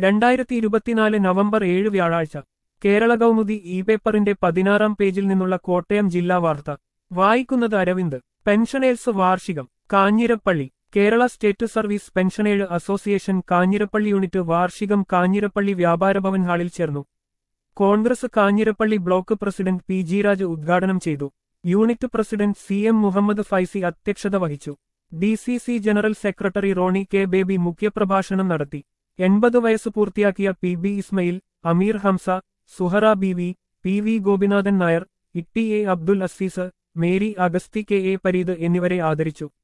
രണ്ടായിരത്തി ഇരുപത്തിനാല് നവംബർ ഏഴ് വ്യാഴാഴ്ച കേരള കൗമുദി ഇ പേപ്പറിന്റെ പതിനാറാം പേജിൽ നിന്നുള്ള കോട്ടയം ജില്ലാ വാർത്ത വായിക്കുന്നത് അരവിന്ദ് പെൻഷനേഴ്സ് വാർഷികം Kanjirappally Kerala state service pensioners association Kanjirappally unit വാർഷികം കാഞ്ഞിരപ്പള്ളി വ്യാപാരഭവൻ ഹാളിൽ ചേർന്നു Congress Kanjirappally block president P G Raj ഉദ്ഘാടനം ചെയ്തു unit president C M Muhammad Faizy അധ്യക്ഷത വഹിച്ചു D C C general secretary Rony K Baby മുഖ്യപ്രഭാഷണം നടത്തി എൺപത് വയസ്സ് പൂർത്തിയാക്കിയ P B Ismail Ameer Hamza Suhara B V P V Gopinathan Nair Itty A Abdul Azeez Mary Augusthy K A Pareed എന്നിവരെ ആദരിച്ചു